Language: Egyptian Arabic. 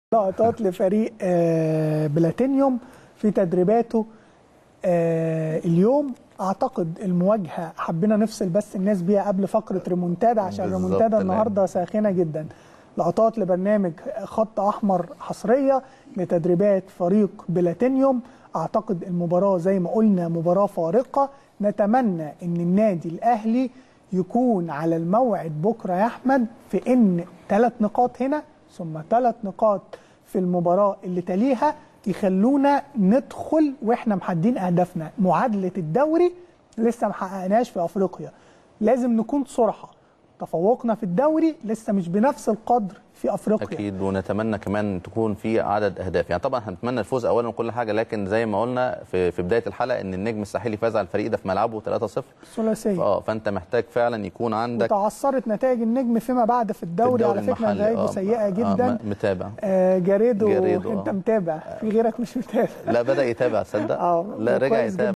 لقطات لفريق آه، بلاتينيوم في تدريباته آه، اليوم اعتقد المواجهه حبينا نفصل بس الناس بيها قبل فقره ريمونتادا عشان بالظبط، ريمونتادا تمام. النهارده ساخنه جدا لقطات لبرنامج خط احمر حصريه لتدريبات فريق بلاتينيوم اعتقد المباراه زي ما قلنا مباراه فارقه نتمنى ان النادي الاهلي يكون على الموعد بكره يا احمد في ان ثلاث نقاط هنا ثم ثلاث نقاط في المباراه اللي تليها يخلونا ندخل واحنا محددين اهدافنا معادله الدوري لسه ما حققناش في افريقيا لازم نكون صراحه تفوقنا في الدوري لسه مش بنفس القدر في افريقيا اكيد ونتمنى كمان تكون في عدد اهداف يعني طبعا هنتمنى الفوز اولا وكل حاجه لكن زي ما قلنا في في بدايه الحلقه ان النجم الساحلي فاز على الفريق ده في ملعبه 3-0 ثلاثيه اه فانت محتاج فعلا يكون عندك وتعثرت نتائج النجم فيما بعد في في الدوري, على فكره المحلي. نتائجه آه، سيئه آه، جدا م- متابع آه جاريدو, جاريدو، انت آه. متابع في غيرك مش متابع لا بدا يتابع تصدق آه، لا رجع كويس يتابع